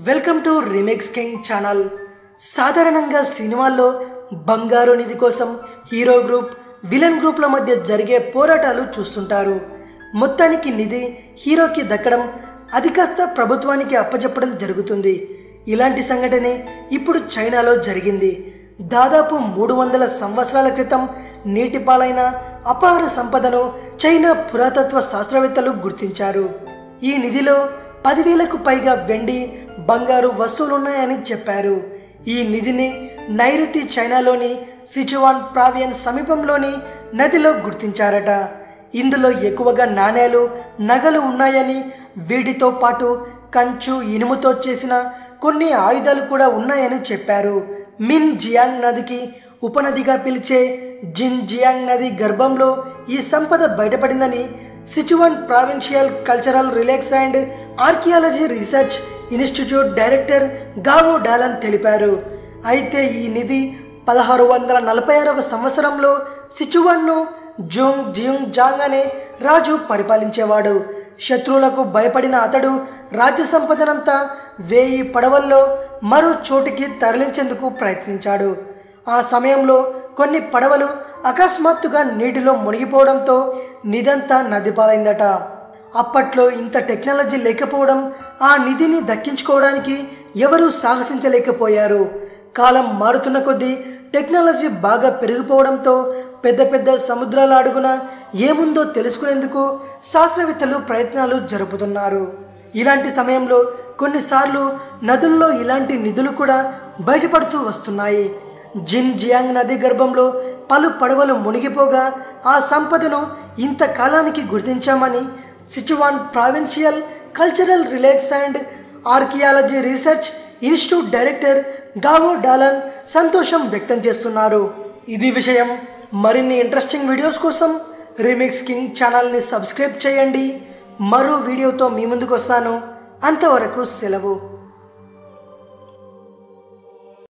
welcome to remakes king channel సాధారణంగా సినిమాల్లో బంగారు నిధి కోసం హీరో గ్రూప్ విలన్ గ్రూప్ల మధ్య జరిగే పోరాటాలు చూస్తుంటారు మొత్తానికి నిధి హీరోకి దక్కడం అది కాస్త ప్రభుత్వానికి అప్పచెప్పడం జరుగుతుంది ఇలాంటి సంఘటనే ఇప్పుడు చైనాలో జరిగింది దాదాపు మూడు వందల సంవత్సరాల క్రితం నీటిపాలైన అపార సంపదను చైనా పురాతత్వ శాస్త్రవేత్తలు గుర్తించారు ఈ నిధిలో పదివేలకు పైగా వెండి బంగారు వస్తువులున్నాయని చెప్పారు ఈ నిధిని నైరుతి చైనాలోని సిచువాన్ ప్రావియన్ సమీపంలోని నదిలో గుర్తించారట ఇందులో ఎక్కువగా నాణేలు నగలు ఉన్నాయని వీటితో పాటు కంచు ఇనుముతో చేసిన కొన్ని ఆయుధాలు కూడా ఉన్నాయని చెప్పారు మిన్ జియాంగ్ నదికి ఉపనదిగా పిలిచే జిన్ జియాంగ్ నది గర్భంలో ఈ సంపద బయటపడిందని Sichuan provincial cultural relics and archaeology research institute director Gao Dalan తెలిపారు అయితే ఈ నిధి పదహారు వందల నలభై ఆరవ సంవత్సరంలో సిచువన్ను జూంగ్ జియుంగ్ జాంగ్ అనే రాజు పరిపాలించేవాడు శత్రువులకు భయపడిన అతడు రాజ్య సంపదనంతా వేయి పడవల్లో మరో చోటికి తరలించేందుకు ప్రయత్నించాడు ఆ సమయంలో కొన్ని పడవలు అకస్మాత్తుగా నీటిలో మునిగిపోవడంతో నిదంతా నదిపాలైందట అప్పట్లో ఇంత టెక్నాలజీ లేకపోవడం ఆ నిధిని దక్కించుకోవడానికి ఎవరూ సాహసించలేకపోయారు కాలం మారుతున్న కొద్దీ టెక్నాలజీ బాగా పెరిగిపోవడంతో పెద్ద పెద్ద సముద్రాల అడుగున ఏముందో తెలుసుకునేందుకు శాస్త్రవేత్తలు ప్రయత్నాలు జరుపుతున్నారు ఇలాంటి సమయంలో కొన్నిసార్లు నదుల్లో ఇలాంటి నిధులు కూడా బయటపడుతూ వస్తున్నాయి జిన్ జియాంగ్ నది గర్భంలో పలు పడవలు మునిగిపోగా ఆ సంపదను ఇంతకాలానికి గుర్తించామని Sichuan provincial cultural relics and archaeology research institute director Gao Dalan సంతోషం వ్యక్తం చేస్తున్నారు ఇది విషయం మరిన్ని ఇంట్రెస్టింగ్ వీడియోస్ కోసం రీమిక్స్ కింగ్ ఛానల్ని సబ్స్క్రైబ్ చేయండి మరో వీడియోతో మీ ముందుకు వస్తాను అంతవరకు సెలవు